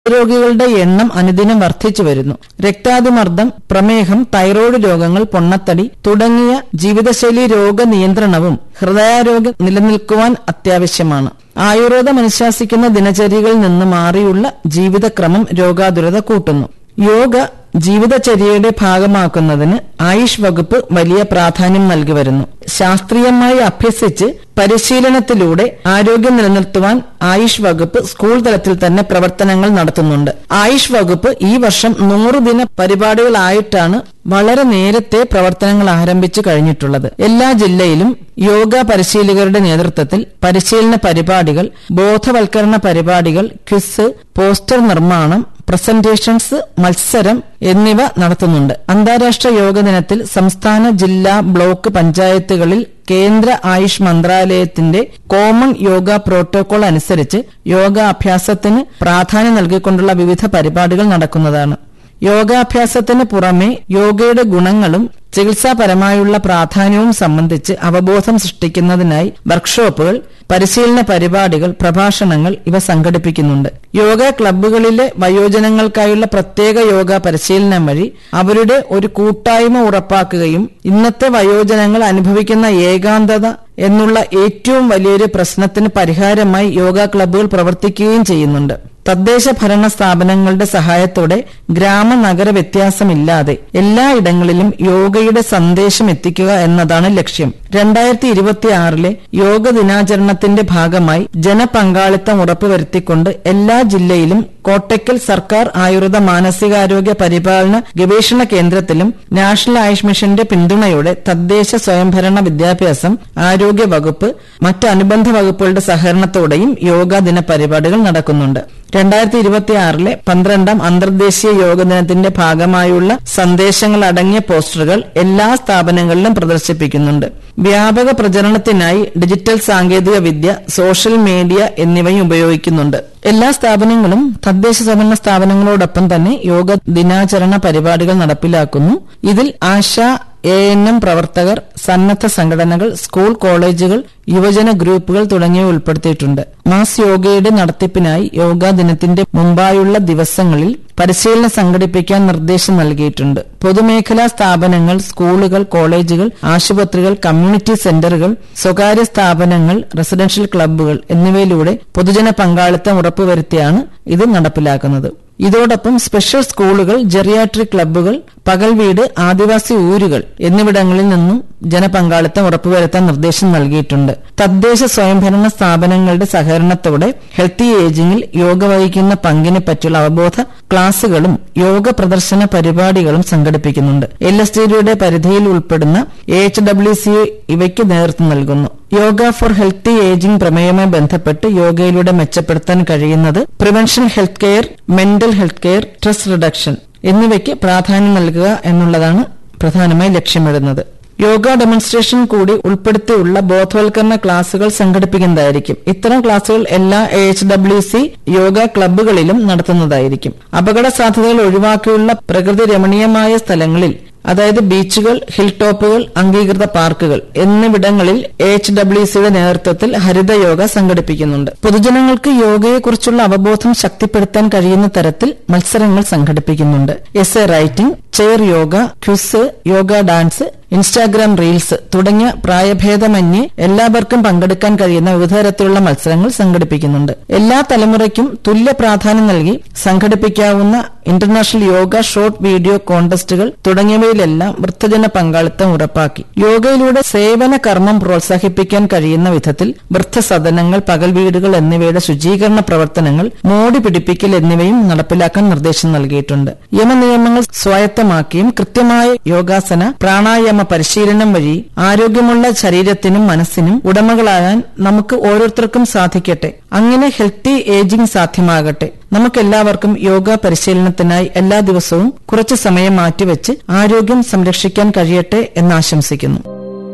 രോഗികളുടെ എണ്ണം അനുദിനം വർദ്ധിച്ചു വരുന്നു രക്താതിമർദ്ദം പ്രമേഹം തൈറോയ്ഡ് രോഗങ്ങൾ പൊണ്ണത്തടി തുടങ്ങിയ ജീവിതശൈലി രോഗനിയന്ത്രണവും ഹൃദയാരോഗ്യം നിലനിൽക്കുവാൻ അത്യാവശ്യമാണ് ആയുർവേദം അനുശാസിക്കുന്ന ദിനചര്യകളിൽ നിന്ന് മാറിയുള്ള ജീവിതക്രമം രോഗാതുരത കൂട്ടുന്നു യോഗ ജീവിതചര്യയുടെ ഭാഗമാക്കുന്നതിന് ആയുഷ് വകുപ്പ് വലിയ പ്രാധാന്യം നൽകി വരുന്നു ശാസ്ത്രീയമായി അഭ്യസിച്ച് പരിശീലനത്തിലൂടെ ആരോഗ്യം നിലനിർത്തുവാൻ ആയുഷ് വകുപ്പ് സ്കൂൾ തലത്തിൽ തന്നെ പ്രവർത്തനങ്ങൾ നടത്തുന്നുണ്ട് ആയുഷ് വകുപ്പ് ഈ വർഷം നൂറ് ദിന പരിപാടികളായിട്ടാണ് വളരെ നേരത്തെ പ്രവർത്തനങ്ങൾ ആരംഭിച്ചു കഴിഞ്ഞിട്ടുള്ളത് എല്ലാ ജില്ലയിലും യോഗ പരിശീലകരുടെ നേതൃത്വത്തിൽ പരിശീലന പരിപാടികൾ ബോധവൽക്കരണ പരിപാടികൾ ക്വിസ് പോസ്റ്റർ നിർമ്മാണം പ്രസന്റേഷൻസ് മത്സരം എന്നിവ നടത്തുന്നുണ്ട് അന്താരാഷ്ട്ര യോഗ ദിനത്തിൽ സംസ്ഥാന ജില്ലാ ബ്ലോക്ക് പഞ്ചായത്തുകളിൽ കേന്ദ്ര ആയുഷ് മന്ത്രാലയത്തിന്റെ കോമൺ യോഗ പ്രോട്ടോകോൾ അനുസരിച്ച് യോഗാഭ്യാസത്തിന് പ്രാധാന്യം നൽകിക്കൊണ്ടുള്ള വിവിധ പരിപാടികൾ നടക്കുന്നതാണ് യോഗാഭ്യാസത്തിന് പുറമെ യോഗയുടെ ഗുണങ്ങളും ചികിത്സാപരമായുള്ള പ്രാധാന്യവും സംബന്ധിച്ച് അവബോധം സൃഷ്ടിക്കുന്നതിനായി വർക്ക്ഷോപ്പുകൾ പരിശീലന പരിപാടികൾ പ്രഭാഷണങ്ങൾ ഇവ സംഘടിപ്പിക്കുന്നുണ്ട് യോഗ ക്ലബ്ബുകളിലെ വയോജനങ്ങൾക്കായുള്ള പ്രത്യേക യോഗ പരിശീലനം വഴി അവരുടെ ഒരു കൂട്ടായ്മ ഉറപ്പാക്കുകയും ഇന്നത്തെ വയോജനങ്ങൾ അനുഭവിക്കുന്ന ഏകാന്തത എന്നുള്ള ഏറ്റവും വലിയൊരു പ്രശ്നത്തിന് പരിഹാരമായി യോഗ ക്ലബ്ബുകൾ പ്രവർത്തിക്കുകയും ചെയ്യുന്നുണ്ട് തദ്ദേശ ഭരണ സ്ഥാപനങ്ങളുടെ സഹായത്തോടെ ഗ്രാമ നഗര വ്യത്യാസമില്ലാതെ എല്ലായിടങ്ങളിലും യോഗയുടെ സന്ദേശം എത്തിക്കുക എന്നതാണ് ലക്ഷ്യം രണ്ടായിരത്തി ഇരുപത്തിയാറിലെ യോഗ ദിനാചരണത്തിന്റെ ഭാഗമായി ജനപങ്കാളിത്തം ഉറപ്പുവരുത്തിക്കൊണ്ട് എല്ലാ ജില്ലയിലും കോട്ടയ്ക്കൽ സർക്കാർ ആയുർവേദ മാനസികാരോഗ്യ പരിപാലന ഗവേഷണ കേന്ദ്രത്തിലും നാഷണൽ ആയുഷ് മിഷന്റെ പിന്തുണയോടെ തദ്ദേശ സ്വയംഭരണ വിദ്യാഭ്യാസം ആരോഗ്യ വകുപ്പ് മറ്റ് അനുബന്ധ വകുപ്പുകളുടെ സഹകരണത്തോടെയും യോഗാ ദിന പരിപാടികൾ നടക്കുന്നുണ്ട് രണ്ടായിരത്തി ഇരുപത്തിയാറിലെ പന്ത്രണ്ടാം അന്തർദേശീയ യോഗ ദിനത്തിന്റെ ഭാഗമായുള്ള സന്ദേശങ്ങൾ അടങ്ങിയ പോസ്റ്ററുകൾ എല്ലാ സ്ഥാപനങ്ങളിലും പ്രദർശിപ്പിക്കുന്നുണ്ട് വ്യാപക പ്രചരണത്തിനായി ഡിജിറ്റൽ സാങ്കേതിക വിദ്യ സോഷ്യൽ മീഡിയ എന്നിവയും ഉപയോഗിക്കുന്നുണ്ട് എല്ലാ സ്ഥാപനങ്ങളും തദ്ദേശ സ്വയംഭരണ സ്ഥാപനങ്ങളോടൊപ്പം തന്നെ യോഗ ദിനാചരണ പരിപാടികൾ നടപ്പിലാക്കുന്നു ഇതിൽ ആശ എ എൻ എം പ്രവർത്തകർ സന്നദ്ധ സംഘടനകൾ സ്കൂൾ കോളേജുകൾ യുവജന ഗ്രൂപ്പുകൾ തുടങ്ങിയവ ഉൾപ്പെടുത്തിയിട്ടുണ്ട് മാസ് യോഗയുടെ നടത്തിപ്പിനായി യോഗാ ദിനത്തിന്റെ മുമ്പായുള്ള ദിവസങ്ങളിൽ പരിശീലനം സംഘടിപ്പിക്കാൻ നിർദ്ദേശം നൽകിയിട്ടുണ്ട് പൊതുമേഖലാ സ്ഥാപനങ്ങൾ സ്കൂളുകൾ കോളേജുകൾ ആശുപത്രികൾ കമ്മ്യൂണിറ്റി സെന്ററുകൾ സ്വകാര്യ സ്ഥാപനങ്ങൾ റെസിഡൻഷ്യൽ ക്ലബ്ബുകൾ എന്നിവയിലൂടെ പൊതുജന പങ്കാളിത്തം ഉറപ്പുവരുത്തിയാണ് ഇത് നടപ്പിലാക്കുന്നത് ഇതോടൊപ്പം സ്പെഷ്യൽ സ്കൂളുകൾ ജെറിയാട്രിക് ക്ലബ്ബുകൾ പകൽ വീട് ആദിവാസി ഊരുകൾ എന്നിവിടങ്ങളിൽ നിന്നും ജനപങ്കാളിത്തം ഉറപ്പുവരുത്താൻ നിർദ്ദേശം നൽകിയിട്ടുണ്ട് തദ്ദേശ സ്വയംഭരണ സ്ഥാപനങ്ങളുടെ സഹകരണത്തോടെ ഹെൽത്തി ഏജിംഗിൽ യോഗ വഹിക്കുന്ന പങ്കിനെ പറ്റിയുള്ള അവബോധ ക്ലാസുകളും യോഗ പ്രദർശന പരിപാടികളും സംഘടിപ്പിക്കുന്നുണ്ട് എൽ എസ് ഡിയുടെ പരിധിയിൽ ഉൾപ്പെടുന്ന എച്ച് ഡബ്ല്യു സി ഇവയ്ക്ക് നേതൃത്വം നൽകുന്നു യോഗ ഫോർ ഹെൽത്തി ഏജിംഗ് പ്രമേയവുമായി ബന്ധപ്പെട്ട് യോഗയിലൂടെ മെച്ചപ്പെടുത്താൻ കഴിയുന്നത് prevention health care mental health care stress reduction എന്നിവയ്ക്ക് പ്രാധാന്യം നൽകുക എന്നുള്ളതാണ് പ്രധാനമായി ലക്ഷ്യമിടുന്നത് യോഗ ഡെമോൺസ്ട്രേഷൻ കൂടി ഉൾപ്പെടുത്തിയുള്ള ബോധവൽക്കരണ ക്ലാസുകൾ സംഘടിപ്പിക്കുന്നതായിരിക്കും ഇത്തരം ക്ലാസുകൾ എല്ലാ എച്ച് ഡബ്ല്യു സി യോഗ ക്ലബ്ബുകളിലും നടത്തുന്നതായിരിക്കും അപകട സാധ്യതകൾ ഒഴിവാക്കിയുള്ള പ്രകൃതി രമണീയമായ സ്ഥലങ്ങളിൽ അതായത് ബീച്ചുകൾ ഹിൽ ടോപ്പുകൾ അംഗീകൃത പാർക്കുകൾ എന്നിവിടങ്ങളിൽ എച്ച് ഡബ്ല്യു സിയുടെ നേതൃത്വത്തിൽ ഹരിതയോഗ സംഘടിപ്പിക്കുന്നുണ്ട് പൊതുജനങ്ങൾക്ക് യോഗയെക്കുറിച്ചുള്ള അവബോധം ശക്തിപ്പെടുത്താൻ കഴിയുന്ന തരത്തിൽ മത്സരങ്ങൾ സംഘടിപ്പിക്കുന്നുണ്ട് essay writing chair yoga quiz yoga dance Instagram reels തുടങ്ങിയ പ്രായഭേദമന്യേ എല്ലാവർക്കും പങ്കെടുക്കാൻ കഴിയുന്ന വിവിധ തരത്തിലുള്ള മത്സരങ്ങൾ സംഘടിപ്പിക്കുന്നുണ്ട് എല്ലാ തലമുറയ്ക്കും തുല്യ പ്രാധാന്യം നൽകി സംഘടിപ്പിക്കാവുന്ന ഇന്റർനാഷണൽ യോഗ ഷോർട്ട് വീഡിയോ കോൺടെസ്റ്റുകൾ തുടങ്ങിയവയിലെല്ലാം വൃദ്ധജന പങ്കാളിത്തം ഉറപ്പാക്കി യോഗയിലൂടെ സേവന കർമ്മം പ്രോത്സാഹിപ്പിക്കാൻ കഴിയുന്ന വിധത്തിൽ വൃദ്ധസദനങ്ങൾ പകൽ വീടുകൾ എന്നിവയുടെ ശുചീകരണ പ്രവർത്തനങ്ങൾ മോടി പിടിപ്പിക്കൽ എന്നിവയും നടപ്പിലാക്കാൻ നിർദ്ദേശം നൽകിയിട്ടുണ്ട് യമനിയമങ്ങൾ സ്വായത്തമാക്കിയും കൃത്യമായ യോഗാസന പ്രാണായാമ പരിശീലനം വഴി ആരോഗ്യമുള്ള ശരീരത്തിനും മനസ്സിനും ഉടമകളാകാൻ നമുക്ക് ഓരോരുത്തർക്കും സാധിക്കട്ടെ അങ്ങനെ ഹെൽത്തി ഏജിംഗ് സാധ്യമാകട്ടെ നമുക്കെല്ലാവർക്കും യോഗ പരിശീലനത്തിനായി എല്ലാ ദിവസവും കുറച്ചു സമയം മാറ്റിവെച്ച് ആരോഗ്യം സംരക്ഷിക്കാൻ കഴിയട്ടെ എന്നാശംസിക്കുന്നു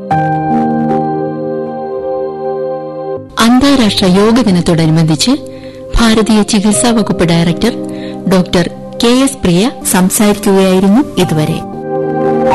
അന്താരാഷ്ട്ര യോഗ ദിനത്തോടനുബന്ധിച്ച് ഭാരതീയ ചികിത്സാ വകുപ്പ് director doctor K S Priya സംസാരിക്കുകയായിരുന്നു ഇതുവരെ